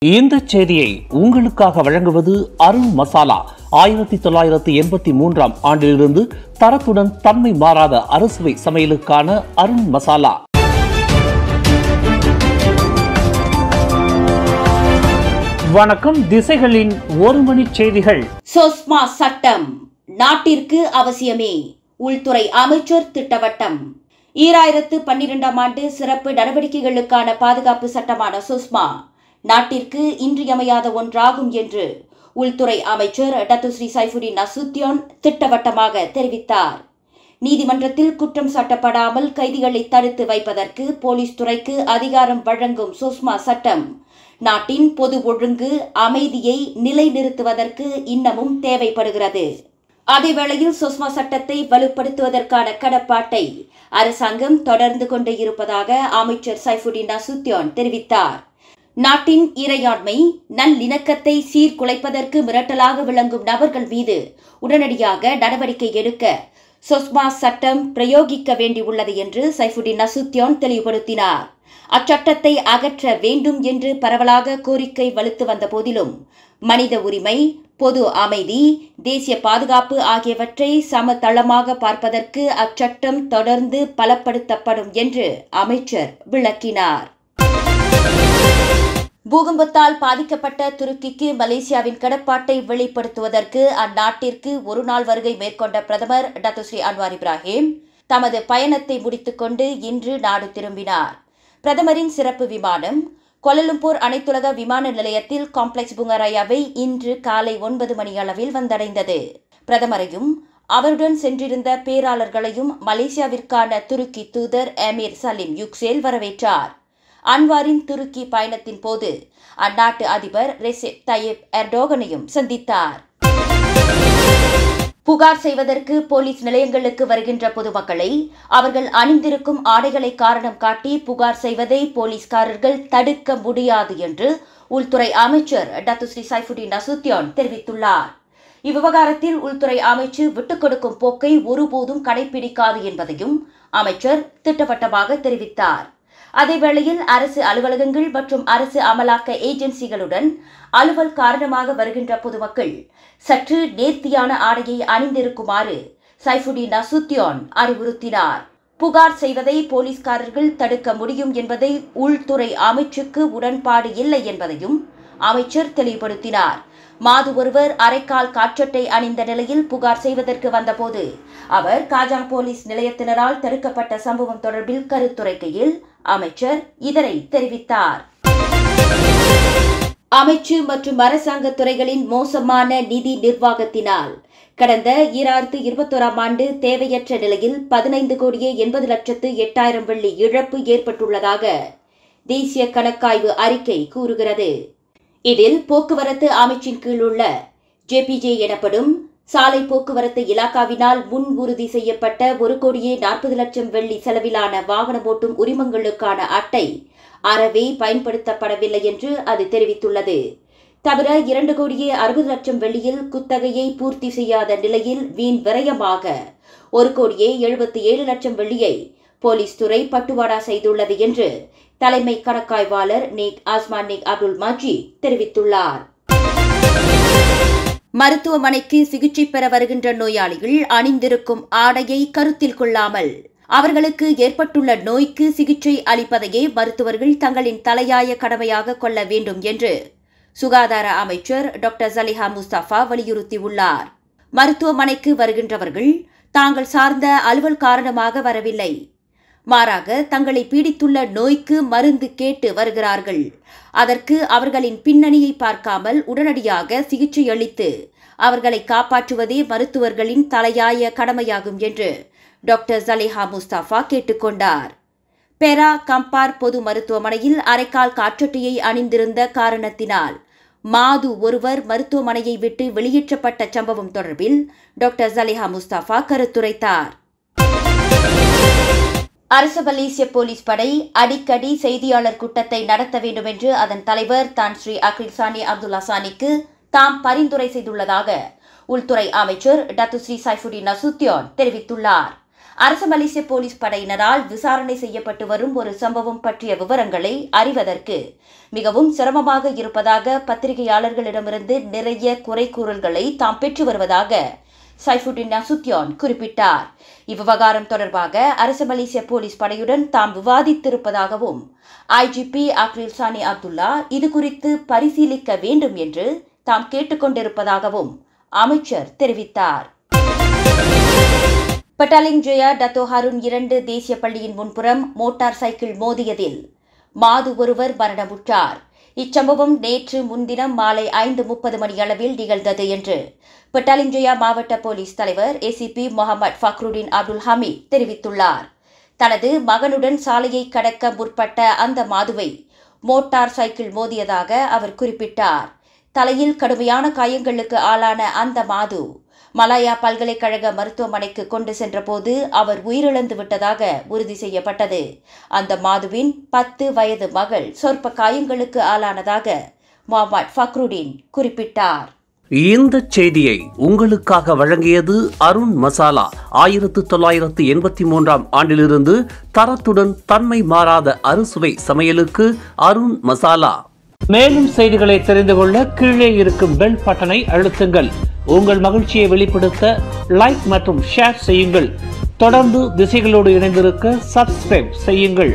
இந்த செய்தியை உங்களுக்காக வழங்குவது அருண் மசாலா ஆயிரத்தி தொள்ளாயிரத்தி எண்பத்தி மூன்றாம் ஆண்டிலிருந்து தரத்துடன் தன்மை மாறாத அறுசுவை சமையலுக்கான அருண் மசாலா வணக்கம் திசைகளின் ஒரு மணி செய்திகள் சோஸ்மா சட்டம் நாட்டிற்கு அவசியமே உள்துறை அமைச்சர் திட்டவட்டம் ஈராயிரத்து பன்னிரெண்டாம் ஆண்டு சிறப்பு நடவடிக்கைகளுக்கான பாதுகாப்பு சட்டமான சுஸ்மா நாட்டிற்கு இன்றியமையாத ஒன்றாகும் என்று உள்துறை அமைச்சர் டத்துஸ்ரீ சைஃபுடின் நசுத்தியான் திட்டவட்டமாக தெரிவித்தார் நீதிமன்றத்தில் குற்றம் சாட்டப்படாமல் கைதிகளை தடுத்து வைப்பதற்கு போலீஸ் துறைக்கு அதிகாரம் வழங்கும் சுஸ்மா சட்டம் நாட்டின் பொது ஒழுங்கு அமைதியை நிலைநிறுத்துவதற்கு இன்னமும் தேவைப்படுகிறது அதேவேளையில் சுஸ்மா சட்டத்தை வலுப்படுத்துவதற்கான கடப்பாட்டை அரசாங்கம் தொடர்ந்து கொண்டு இருப்பதாக அமைச்சர் சைஃபுடின் நசுத்தியான் தெரிவித்தார் நாட்டின் இறையாண்மை நல்லிணக்கத்தை சீர்குலைப்பதற்கு மிரட்டலாக விளங்கும் நபர்கள் மீது உடனடியாக நடவடிக்கை எடுக்க சொஸ்மா சட்டம் பிரயோகிக்க வேண்டியுள்ளது என்று சைஃபுடின் நசுத்தியான் தெளிவுபடுத்தினார் அச்சட்டத்தை அகற்ற வேண்டும் என்று பரவலாக கோரிக்கை வலுத்து வந்த போதிலும் மனித உரிமை பொது அமைதி தேசிய பாதுகாப்பு ஆகியவற்றை சமதளமாக பார்ப்பதற்கு அச்சட்டம் தொடர்ந்து பலப்படுத்தப்படும் என்று அமைச்சர் விளக்கினார் பூகம்பத்தால் பாதிக்கப்பட்ட துருக்கிக்கு மலேசியாவின் கடப்பாட்டை வெளிப்படுத்துவதற்கு அந்நாட்டிற்கு ஒரு நாள் வருகை மேற்கொண்ட பிரதமர் டத்துஸ்ரீ அன்வார் இப்ராஹிம் தமது பயணத்தை முடித்துக்கொண்டு இன்று நாடு திரும்பினார் பிரதமரின் சிறப்பு விமானம் கொலலும்பூர் அனைத்துலக விமான நிலையத்தில் காம்ப்ளெக்ஸ் புங்கராயாவை இன்று காலை ஒன்பது மணி அளவில் வந்தடைந்தது பிரதமரையும் அவருடன் சென்றிருந்த பேராளர்களையும் மலேசியாவிற்கான துருக்கி தூதர் அமீர் சலீம் யுக்சேல் வரவேற்றார் அன்வாரின் துருக்கி பயணத்தின் போது அந்நாட்டு அதிபர் ரெசிப் தயிப் எர்டோகனையும் சந்தித்தார் புகார் செய்வதற்கு போலீஸ் நிலையங்களுக்கு வருகின்ற பொதுமக்களை அவர்கள் அணிந்திருக்கும் ஆடைகளை காரணம் காட்டி புகார் செய்வதை போலீஸ்காரர்கள் தடுக்க முடியாது என்று உள்துறை அமைச்சர் டத்துஸ்ரீ சைஃபுடின் நசுத்தியான் தெரிவித்துள்ளார் இவ்விவகாரத்தில் உள்துறை அமைச்சு விட்டுக் கொடுக்கும் போக்கை ஒருபோதும் கடைபிடிக்காது என்பதையும் அமைச்சர் திட்டவட்டமாக தெரிவித்தார் அதேவேளையில் அரசு அலுவலகங்கள் மற்றும் அரசு அமலாக்க ஏஜென்சிகளுடன் அலுவல் காரணமாக வருகின்ற பொதுமக்கள் சற்று நேர்த்தியான ஆடையை அணிந்திருக்குமாறு சைஃபுடி நசுத்தியான் அறிவுறுத்தினார் புகார் செய்வதை போலீஸ்காரர்கள் தடுக்க முடியும் என்பதை உள்துறை அமைச்சுக்கு உடன்பாடு இல்லை என்பதையும் அமைச்சர் தெளிவுபடுத்தினார் மாது ஒருவர் அரைக்கால் காற்றட்டை அணிந்த நிலையில் புகார் செய்வதற்கு வந்தபோது அவர் காஜாங் போலீஸ் நிலையத்தினரால் தடுக்கப்பட்ட சம்பவம் தொடர்பில் கருத்துரைக்கையில் அமைச்சர் இதனை தெரிவித்தார் அமைச்சு மற்றும் அரசாங்க துறைகளின் மோசமான நிதி நிர்வாகத்தினால் கடந்த ஈராயிரத்து இருபத்தோராம் ஆண்டு தேவையற்ற நிலையில் பதினைந்து கோடியே எண்பது லட்சத்து எட்டாயிரம் வெள்ளி இழப்பு ஏற்பட்டுள்ளதாக தேசிய கணக்காய்வு அறிக்கை கூறுகிறது இதில் போக்குவரத்து அமைச்சின் கீழ் உள்ள ஜேபிஜே எனப்படும் சாலை போக்குவரத்து இலாக்காவினால் முன் உறுதி செய்யப்பட்ட ஒரு கோடியே நாற்பது லட்சம் வெள்ளி செலவிலான வாகனம் ஓட்டும் உரிமங்களுக்கான அட்டை அறவே பயன்படுத்தப்படவில்லை என்று அது தெரிவித்துள்ளது தவிர இரண்டு கோடியே அறுபது லட்சம் வெள்ளியில் குத்தகையை பூர்த்தி செய்யாத நிலையில் வீண் விரயமாக ஒரு கோடியே எழுபத்தி ஏழு லட்சம் வெள்ளியை போலீஸ் துறை பட்டுவாடா செய்துள்ளது என்று தலைமை கணக்காய்வாளர் நேக் ஆஸ்மான் நேக் அப்துல் மஜி தெரிவித்துள்ளார் மருத்துவமனைக்கு சிகிச்சை பெற வருகின்ற நோயாளிகள் அணிந்திருக்கும் ஆடையை கருத்தில் கொள்ளாமல் அவர்களுக்கு ஏற்பட்டுள்ள நோய்க்கு சிகிச்சை அளிப்பதையே மருத்துவர்கள் தங்களின் தலையாய கடமையாக கொள்ள வேண்டும் என்று சுகாதார அமைச்சர் டாக்டர் ஜலிஹா முஸ்தபா வலியுறுத்தியுள்ளார் மருத்துவமனைக்கு வருகின்றவர்கள் தாங்கள் சார்ந்த அலுவல் காரணமாக வரவில்லை மாறாக தங்களை பீடித்துள்ள நோய்க்கு மருந்து கேட்டு வருகிறார்கள் அதற்கு அவர்களின் பின்னணியை பார்க்காமல் உடனடியாக சிகிச்சை அளித்து அவர்களை காப்பாற்றுவதே மருத்துவர்களின் தலையாய கடமையாகும் என்று டாக்டர் ஜலிஹா முஸ்தாஃபா கேட்டுக்கொண்டார் பெரா கம்பார் பொது மருத்துவமனையில் அரைக்கால் காற்றட்டையை அணிந்திருந்த காரணத்தினால் மாது ஒருவர் மருத்துவமனையை விட்டு வெளியேற்றப்பட்ட சம்பவம் தொடர்பில் டாக்டர் ஜலிஹா முஸ்தாஃபா கருத்துரைத்தார் அரசு மலேசிய போலீஸ் படை அடிக்கடி செய்தியாளர் கூட்டத்தை நடத்த வேண்டும் என்று அதன் தலைவர் தான் ஸ்ரீ அக்ரில் சானி அப்துல்லா சானிக்கு தாம் பரிந்துரை செய்துள்ளதாக உள்துறை அமைச்சர் டத்து ஸ்ரீ சைஃபுடி நசுத்தியான் தெரிவித்துள்ளார் அரசு மலேசிய போலீஸ் படையினரால் விசாரணை செய்யப்பட்டு வரும் ஒரு சம்பவம் பற்றிய விவரங்களை அறிவதற்கு மிகவும் சிரமமாக இருப்பதாக பத்திரிகையாளர்களிடமிருந்து நிறைய குறை கூறல்களை தாம் பெற்று வருவதாக சைஃபுடின் நசுத்தியான் குறிப்பிட்டார் இவ்விவகாரம் தொடர்பாக அரசு மலேசிய போலீஸ் படையுடன் தாம் விவாதித்திருப்பதாகவும் ஐஜிபி அக்ரில் சானி அப்துல்லா இது குறித்து பரிசீலிக்க வேண்டும் என்று தாம் கேட்டுக்கொண்டிருப்பதாகவும் அமைச்சர் தெரிவித்தார் பட்டாலிங் ஜெயா டத்தோ ஹருண் இரண்டு தேசிய பள்ளியின் முன்புறம் மோட்டார் சைக்கிள் மோதியதில் மாது ஒருவர் மரணமுற்றார் இச்சம்பவம் நேற்று முன்தினம் மாலை ஐந்து முப்பது மணியளவில் நிகழ்ந்தது என்று பட்டாலிஞ்சயா மாவட்ட போலீஸ் தலைவர் ஏசிபி முகமது ஃபக்ருடின் அப்துல் ஹமீத் தெரிவித்துள்ளார் தனது மகனுடன் சாலையை கடக்க முற்பட்ட அந்த மாதுவை மோட்டார் சைக்கிள் மோதியதாக அவர் குறிப்பிட்டார் தலையில் கடுமையான காயங்களுக்கு ஆளான அந்த மாது மலாயா பல்கலைக்கழக மருத்துவமனைக்கு கொண்டு சென்றபோது அவர் உயிரிழந்து விட்டதாக உறுதி செய்யப்பட்டது அந்த மாதுவின் பத்து வயது மகள் சொற்ப காயங்களுக்கு ஆளானதாக முகமது ஃபக்ருடீன் குறிப்பிட்டார் இந்த செய்தியை உங்களுக்காக வழங்கியது அருண் மசாலா ஆயிரத்து தொள்ளாயிரத்து எண்பத்தி மூன்றாம் ஆண்டிலிருந்து தரத்துடன் தன்மை மாறாத அறுசுவை சமையலுக்கு அருண் மசாலா மேலும் செய்திகளை தெரிந்து கொள்ள கீழே இருக்கும் பெல் பட்டனை அழுத்துங்கள் உங்கள் மகிழ்ச்சியை வெளிப்படுத்த லைக் மற்றும் ஷேர் செய்யுங்கள் தொடர்ந்து திசைகளோடு இணைந்திருக்க சப்ஸ்கிரைப் செய்யுங்கள்